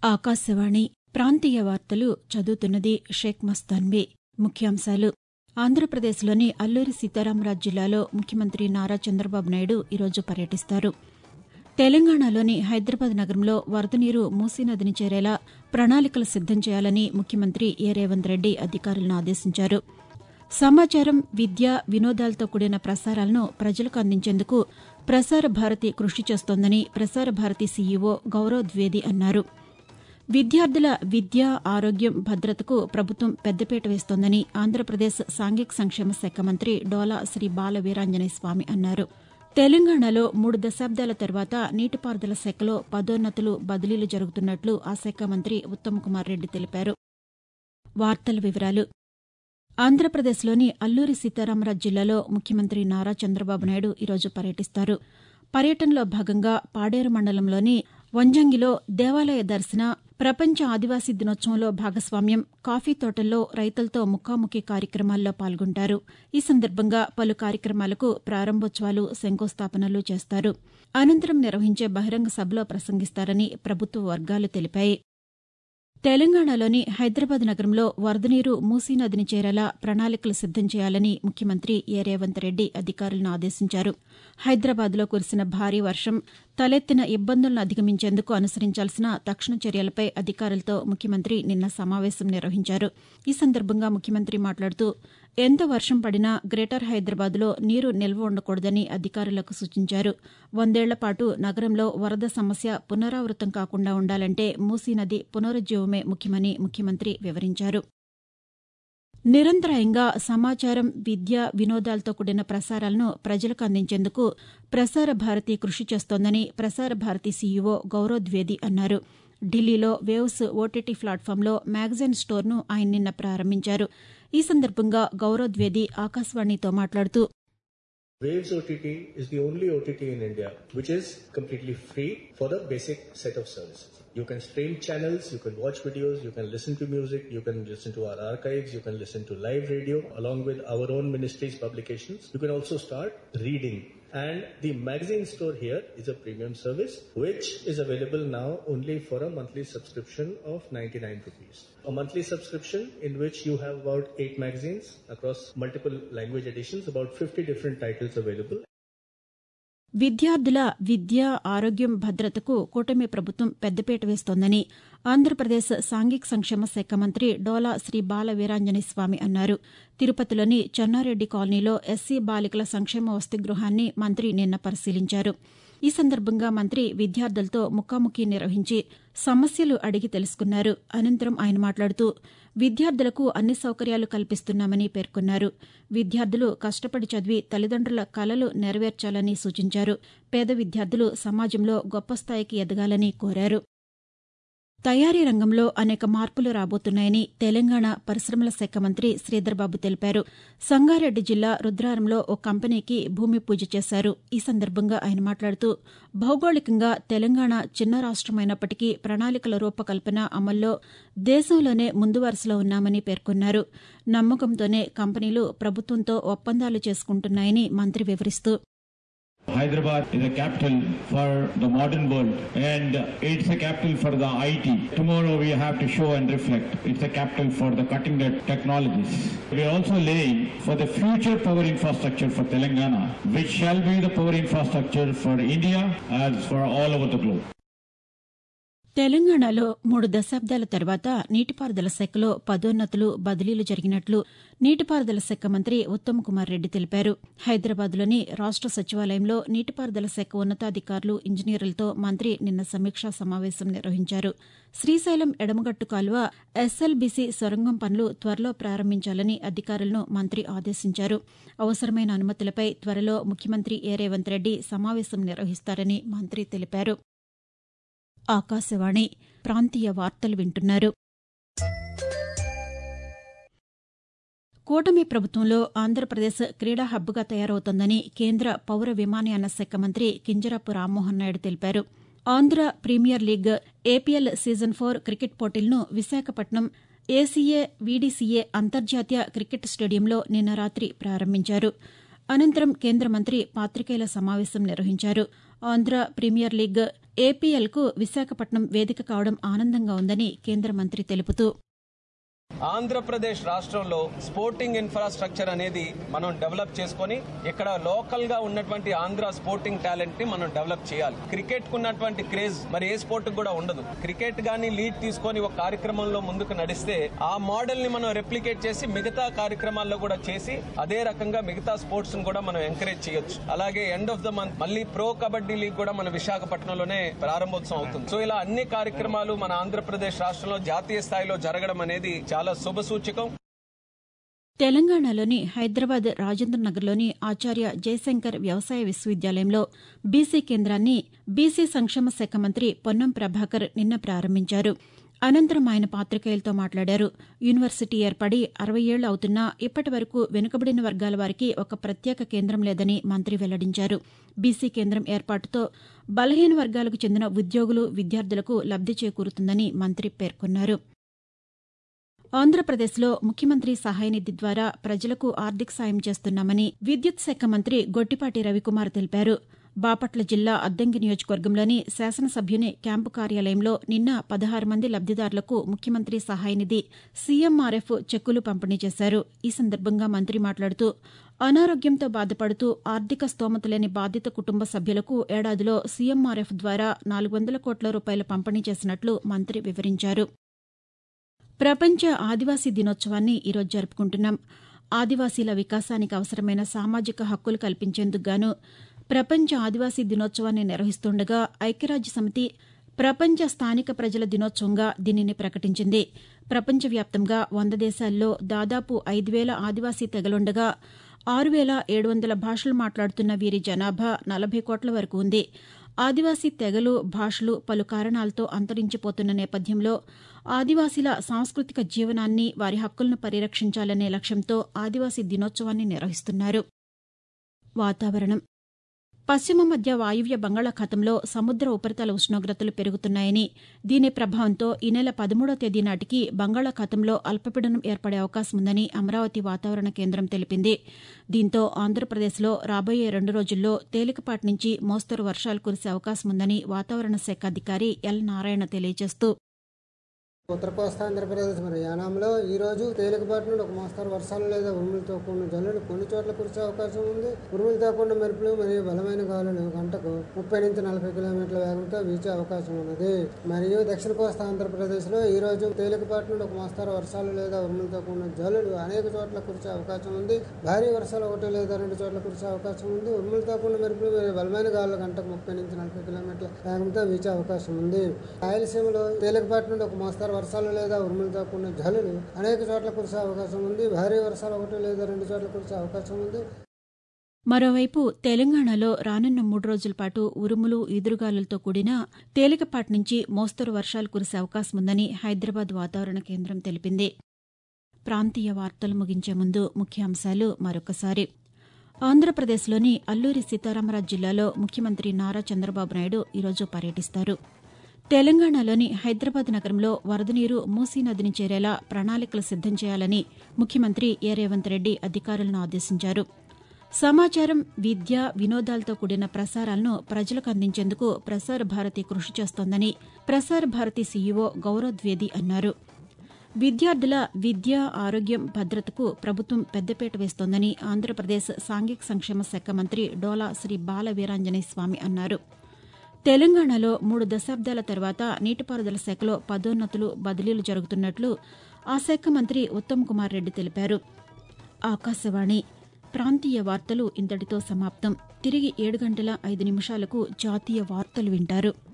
ఆకాశవాణి ప్రాంతీయ వార్తలు చదువుతున్నది షేక్ మస్తాన్వి ముఖ్యాంశాలు ఆంధ్రప్రదేశ్లోని అల్లూరి సీతారామరాజు జిల్లాలో ముఖ్యమంత్రి నారా చంద్రబాబు నాయుడు ఈరోజు పర్యటిస్తారు తెలంగాణలోని హైదరాబాద్ నగరంలో వరద నీరు మూసీనదిని చేరేలా ప్రణాళికలు సిద్దం చేయాలని ముఖ్యమంత్రి ఏ రేవంత్ రెడ్డి అధికారులను ఆదేశించారు సమాచారం విద్య వినోదాలతో కూడిన ప్రసారాలను ప్రజలకు అందించేందుకు ప్రసార భారతి కృషి చేస్తోందని ప్రసార భారతి సీఈఓ గౌరవ్ ద్వేది అన్నారు విద్యార్థుల విద్య ఆరోగ్యం భద్రతకు ప్రభుత్వం పెద్దపీట వేస్తోందని ఆంధ్రప్రదేశ్ సాంఘిక సంక్షేమ శాఖ మంత్రి డోలా శ్రీ బాల వీరాంజనేయ స్వామి అన్నారు తెలంగాణలో మూడు దశాబ్దాల తర్వాత నీటిపారుదల శాఖలో పదోన్నతులు బదిలీలు జరుగుతున్నట్లు ఆ శాఖ మంత్రి ఉత్తమ్ కుమార్ రెడ్డి తెలిపారు వార్తల వివరాలు ఆంధ్రప్రదేశ్లోని అల్లూరి సీతారామరాజు జిల్లాలో ముఖ్యమంత్రి నారా చంద్రబాబు నాయుడు ఈరోజు పర్యటిస్తారు పర్యటనలో భాగంగా పాడేరు మండలంలోని వంజంగిలో దేవాలయ దర్శన ప్రపంచ ఆదివాసీ దినోత్సవంలో భాగస్వామ్యం కాఫీ తోటల్లో రైతులతో ముఖాముఖి కార్యక్రమాల్లో పాల్గొంటారు ఈ సందర్భంగా పలు కార్యక్రమాలకు ప్రారంభోత్సవాలు శంకుస్థాపనలు చేస్తారు అనంతరం నిర్వహించే బహిరంగ సభలో ప్రసంగిస్తారని ప్రభుత్వ వర్గాలు తెలిపాయి తెలంగాణలోని హైదరాబాద్ నగరంలో వరద నీరు మూసీ నదిని చేరేలా ప్రణాళికలు సిద్దం చేయాలని ముఖ్యమంత్రి ఏ రేవంత్ రెడ్డి అధికారులను ఆదేశించారు హైదరాబాద్లో కురిసిన భారీ వర్షం తలెత్తిన ఇబ్బందులను అధిగమించేందుకు అనుసరించాల్సిన తక్షణ చర్యలపై అధికారులతో ముఖ్యమంత్రి నిన్న సమావేశం నిర్వహించారు ఈ సందర్భంగా ముఖ్యమంత్రి మాట్లాడుతూ ఎంత వర్షం పడినా గ్రేటర్ హైదరాబాద్లో నీరు నిల్వ ఉండకూడదని అధికారులకు సూచించారు వందేళ్ల పాటు నగరంలో వరద సమస్య పునరావృతం కాకుండా ఉండాలంటే మూసీ నది పునరుజ్జీవమే ముఖ్యమని ముఖ్యమంత్రి వివరించారు నిరంతరాయంగా సమాచారం విద్య వినోదాలతో కూడిన ప్రసారాలను ప్రజలకు అందించేందుకు ప్రసార భారతి కృషి చేస్తోందని ప్రసార భారతి సీఈఓ గౌరవ్ ద్వేది అన్నారు ఢిల్లీలో వేవ్స్ ఓటీటీ ప్లాట్ఫామ్లో మ్యాగజైన్ స్టోర్ను ఆయన నిన్న ప్రారంభించారు ఈ సందర్భంగా గౌరవ్ ద్వేది ఆకాశవాణితో మాట్లాడుతూ Waves OTT is the only OTT in India which is completely free for the basic set of services. You can stream channels, you can watch videos, you can listen to music, you can listen to our archives, you can listen to live radio along with our own ministry's publications. You can also start reading. And the magazine store here is a premium service which is available now only for a monthly subscription of 99 rupees. A monthly subscription in which you have about 8 magazines across multiple language editions, about 50 different titles available. విద్యార్థుల విద్య ఆరోగ్యం భద్రతకు కూటమి ప్రభుత్వం పెద్దపీట వేస్తోందని ఆంధ్రప్రదేశ్ సాంఘిక సంక్షేమ శాఖ మంత్రి డోలా శ్రీ బాల వీరాంజనేయ స్వామి అన్నారు తిరుపతిలోని చెన్నారెడ్డి కాలనీలో ఎస్సీ బాలికల సంక్షేమ వసతి గృహాన్ని మంత్రి నిన్న పరిశీలించారు ఈ సందర్భంగా మంత్రి విద్యార్థులతో ముఖాముఖి నిర్వహించి సమస్యలు అడిగి తెలుసుకున్నారు అనంతరం ఆయన మాట్లాడుతూ విద్యార్థులకు అన్ని సౌకర్యాలు కల్పిస్తున్నామని పేర్కొన్నారు విద్యార్థులు కష్టపడి చదివి తల్లిదండ్రుల కలలు నెరవేర్చాలని సూచించారు పేద విద్యార్థులు సమాజంలో గొప్ప స్థాయికి ఎదగాలని కోరారు తయారీ రంగంలో అనేక మార్పులు రాబోతున్నాయని తెలంగాణ పరిశ్రమల శాఖ మంత్రి శ్రీధర్బాబు తెలిపారు సంగారెడ్డి జిల్లా రుద్రారంలో ఓ కంపెనీకి భూమి పూజ చేశారు ఈ సందర్భంగా ఆయన మాట్లాడుతూ భౌగోళికంగా తెలంగాణ చిన్న రాష్టమైనప్పటికీ ప్రణాళికల రూపకల్పన అమల్లో దేశంలోనే ముందు వరుసలో ఉన్నామని పేర్కొన్నారు నమ్మకంతోనే కంపెనీలు ప్రభుత్వంతో ఒప్పందాలు చేసుకుంటున్నాయని మంత్రి వివరిస్తూ Hyderabad is a capital for the modern world and it's a capital for the IT. Tomorrow we have to show and reflect. It's a capital for the cutting edge technologies. We are also laying for the future power infrastructure for Telangana, which shall be the power infrastructure for India as for all over the globe. తెలంగాణలో మూడు దశాబ్దాల తర్వాత నీటిపారుదల శాఖలో పదోన్నతులు బదిలీలు జరిగినట్లు నీటిపారుదల శాఖ మంత్రి ఉత్తమ్ కుమార్ రెడ్డి తెలిపారు హైదరాబాద్లోని రాష్ట సచివాలయంలో నీటిపారుదల శాఖ ఉన్నతాధికారులు ఇంజనీర్లతో మంత్రి నిన్న సమీక్షా సమావేశం నిర్వహించారు శ్రీశైలం ఎడమగట్టు కాలువ ఎస్ఎల్బీసీ సొరంగం పనులు త్వరలో ప్రారంభించాలని అధికారులను మంత్రి ఆదేశించారు అవసరమైన అనుమతులపై త్వరలో ముఖ్యమంత్రి ఏ రేవంత్ రెడ్డి సమావేశం నిర్వహిస్తారని మంత్రి తెలిపారు ఆకాశవాణి ప్రాంతీయ వార్తలు వింటున్నారు కూటమి ప్రభుత్వంలో ఆంధ్రప్రదేశ్ క్రీడా హబ్గా తయారవుతోందని కేంద్ర పౌర విమానయాన శాఖ మంత్రి కింజరాపు రామ్మోహన్ నాయుడు తెలిపారు Andhra premier league APL season four cricket పోటీలను విశాఖపట్నం ఏసీఏ వీడీసీఏ అంతర్జాతీయ క్రికెట్ స్టేడియంలో నిన్న రాత్రి ప్రారంభించారు అనంతరం కేంద్ర మంత్రి పాతికేయుల సమావేశం నిర్వహించారు ఆంధ్ర ప్రీమియర్ లీగ్ ఏపీఎల్కు విశాఖపట్నం వేదిక కావడం ఆనందంగా ఉందని కేంద్ర మంత్రి తెలుపుతూ ఆంధ్రప్రదేశ్ రాష్ట్రంలో స్పోర్టింగ్ ఇన్ఫ్రాస్ట్రక్చర్ అనేది మనం డెవలప్ చేసుకొని ఇక్కడ లోకల్ గా ఉన్నటువంటి ఆంధ్ర స్పోర్టింగ్ టాలెంట్ ని మనం డెవలప్ చేయాలి క్రికెట్ కు ఉన్నటువంటి క్రేజ్ మరి ఏ స్పోర్ట్ కూడా ఉండదు క్రికెట్ గాని లీడ్ తీసుకొని ఒక కార్యక్రమంలో ముందుకు నడిస్తే ఆ మోడల్ ని మనం రెప్లికేట్ చేసి మిగతా కార్యక్రమాల్లో కూడా చేసి అదే రకంగా మిగతా స్పోర్ట్స్ ని కూడా మనం ఎంకరేజ్ చేయొచ్చు అలాగే ఎండ్ ఆఫ్ ద మంత్ మళ్ళీ ప్రో కబడ్డీ లీగ్ కూడా మన విశాఖపట్నంలోనే ప్రారంభోత్సవం అవుతుంది సో ఇలా అన్ని కార్యక్రమాలు మన ఆంధ్రప్రదేశ్ రాష్ట్రంలో జాతీయ స్థాయిలో జరగడం అనేది చాలా శుభ సూచకం తెలంగాణలోని హైదరాబాద్ రాజేంద్ర నగర్లోని ఆచార్య జయశంకర్ వ్యవసాయ విశ్వవిద్యాలయంలో బీసీ కేంద్రాన్ని బీసీ సంక్షేమ శాఖ మంత్రి పొన్నం ప్రభాకర్ నిన్న ప్రారంభించారు అనంతరం ఆయన పాతికేయులతో మాట్లాడారు యూనివర్సిటీ ఏర్పడి అరవై ఏళ్లు అవుతున్నా ఇప్పటి వరకు వెనుకబడిన వర్గాల వారికి ఒక ప్రత్యేక కేంద్రం లేదని మంత్రి వెల్లడించారు బీసీ కేంద్రం ఏర్పాటుతో బలహీన వర్గాలకు చెందిన ఉద్యోగులు విద్యార్థులకు లబ్ది చేకూరుతుందని మంత్రి పేర్కొన్నారు ఆంధ్రప్రదేశ్లో ముఖ్యమంత్రి సహాయనిధి ద్వారా ప్రజలకు ఆర్థిక సాయం చేస్తున్నామని విద్యుత్ శాఖ మంత్రి గొట్టిపాటి రవికుమార్ తెలిపారు బాపట్ల జిల్లా అద్దంకి నియోజకవర్గంలోని శాసనసభ్యుని క్యాంపు కార్యాలయంలో నిన్న పదహారు మంది లబ్దిదారులకు ముఖ్యమంత్రి సహాయనిధి సీఎంఆర్ఎఫ్ చెక్కులు పంపిణీ చేశారు ఈ సందర్భంగా మంత్రి మాట్లాడుతూ అనారోగ్యంతో బాధపడుతూ ఆర్థిక స్తోమత లేని బాధిత కుటుంబ సభ్యులకు ఏడాదిలో సీఎంఆర్ఎఫ్ ద్వారా నాలుగు వందల కోట్ల రూపాయల పంపిణీ చేసినట్లు మంత్రి వివరించారు ప్రపంచ ఆదివాసీ దినోత్సవాన్ని ఈరోజు జరుపుకుంటున్నాం ఆదివాసీల వికాసానికి అవసరమైన సామాజిక హక్కులు కల్పించేందుకు గాను ప్రపంచ ఆదివాసీ దినోత్సవాన్ని నిర్వహిస్తుండగా ఐక్యరాజ్య సమితి ప్రపంచ స్థానిక ప్రజల దినోత్సవంగా దీనిని ప్రకటించింది ప్రపంచవ్యాప్తంగా వంద దేశాల్లో దాదాపు ఐదు వేల ఆదివాసీ తెగలుండగా ఆరు వేల ఏడు వందల భాషలు మాట్లాడుతున్న వీరి జనాభా నలభై కోట్ల వరకు ఉంది ఆదివాసీ తెగలు భాషలు పలు కారణాలతో అంతరించిపోతున్న నేపథ్యంలో ఆదివాసీల సాంస్కృతిక జీవనాన్ని వారి హక్కులను పరిరక్షించాలనే లక్ష్యంతో ఆదివాసీ దినోత్సవాన్ని నిర్వహిస్తున్నారు వాతావరణం పశ్చిమ మధ్య వాయువ్య బంగాళాఖాతంలో సముద్ర ఉపరితల ఉష్ణోగ్రతలు పెరుగుతున్నాయని దీని ప్రభావంతో ఈ నెల పదమూడో తేదీ నాటికి బంగాళాఖాతంలో అల్పపీడనం ఏర్పడే అవకాశం ఉందని అమరావతి వాతావరణ కేంద్రం తెలిపింది దీంతో ఆంధ్రప్రదేశ్లో రాబోయే రెండు రోజుల్లో తేలికపాటి నుంచి మోస్తరు వర్షాలు కురిసే అవకాశం ఉందని వాతావరణ శాఖ అధికారి ఎల్ నారాయణ తెలియజేస్తూ ఉత్తర కోస్తా ఆంధ్రప్రదేశ్ మరి యానాంలో ఈ రోజు తేలికపాటి నుండి ఒక మోస్తరు వర్షాలు లేదా ఉరుములతో కూడిన జల్లులు కొన్ని చోట్ల కురిసే అవకాశం ఉంది ఉరుములతో కూడిన మెరుపులు మరియు బలమైన గాలులు గంటకు ముప్పై నుంచి నలభై కిలోమీటర్ల వేగంతో వీచే అవకాశం ఉన్నది మరియు దక్షిణ కోస్తా ఆంధ్రప్రదేశ్ లో ఈ రోజు తేలికపాటి నుండి ఒక మోస్తరు వర్షాలు లేదా ఉరుములతో కూడిన జల్లులు అనేక చోట్ల కురిసే అవకాశం ఉంది భారీ వర్షాలు ఒకటి లేదా రెండు చోట్ల కురిసే అవకాశం ఉంది ఉరుములతో కూడిన మెరుపులు మరియు బలమైన గాలులు గంటకు ముప్పై నుంచి నలభై కిలోమీటర్ల వేగంతో వీచే అవకాశం ఉంది రాయలసీమలో తేలికపాటి నుండి ఒక మోస్తరు వర్షాలు లేదా ఉరుములతో కూడిన జల్లులు అనేక చోట్ల కురిసే అవకాశం ఉంది భారీ వర్షాలు ఒకటి లేదా రెండు చోట్ల కురిసే అవకాశం ఉంది మరోవైపు తెలంగాణలో రానున్న మూడు రోజుల పాటు ఉరుములు ఈదురుగాలులతో కూడిన తేలికపాటి నుంచి మోస్తరు వర్షాలు కురిసే అవకాశం ఉందని హైదరాబాద్ వాతావరణ కేంద్రం తెలిపింది ప్రాంతీయ వార్తలు ముగించే ముందు ముఖ్యాంశాలు మరొకసారి ఆంధ్రప్రదేశ్లోని అల్లూరి సీతారామరాజు జిల్లాలో ముఖ్యమంత్రి నారా చంద్రబాబు నాయుడు ఈరోజు పర్యటిస్తారు తెలంగాణలోని హైదరాబాద్ నగరంలో వరద నీరు మూసీ నదిని చేరేలా ప్రణాళికలు సిద్దం చేయాలని ముఖ్యమంత్రి ఏ రేవంత్ రెడ్డి అధికారులను ఆదేశించారు సమాచారం విద్య వినోదాలతో కూడిన ప్రసారాలను ప్రజలకు అందించేందుకు ప్రసార భారతి కృషి చేస్తోందని ప్రసార భారతి సీఈఓ గౌరవ్ ద్వేది అన్నారు విద్యార్థుల విద్య ఆరోగ్యం భద్రతకు ప్రభుత్వం పెద్దపీట వేస్తోందని ఆంధ్రప్రదేశ్ సాంఘిక సంక్షేమ శాఖ మంత్రి డోలా శ్రీ బాల వీరాంజనేయ స్వామి అన్నారు తెలంగాణలో మూడు దశాబ్దాల తర్వాత నీటిపారుదల శాఖలో పదోన్నతులు బదిలీలు జరుగుతున్నట్లు ఆ శాఖ మంత్రి ఉత్తమ్ కుమార్ రెడ్డి తెలిపారు ఆకాశవాణి ప్రాంతీయ వార్తలు ఇంతటితో సమాప్తం తిరిగి ఏడు గంటల ఐదు నిమిషాలకు జాతీయ వార్తలు వింటారు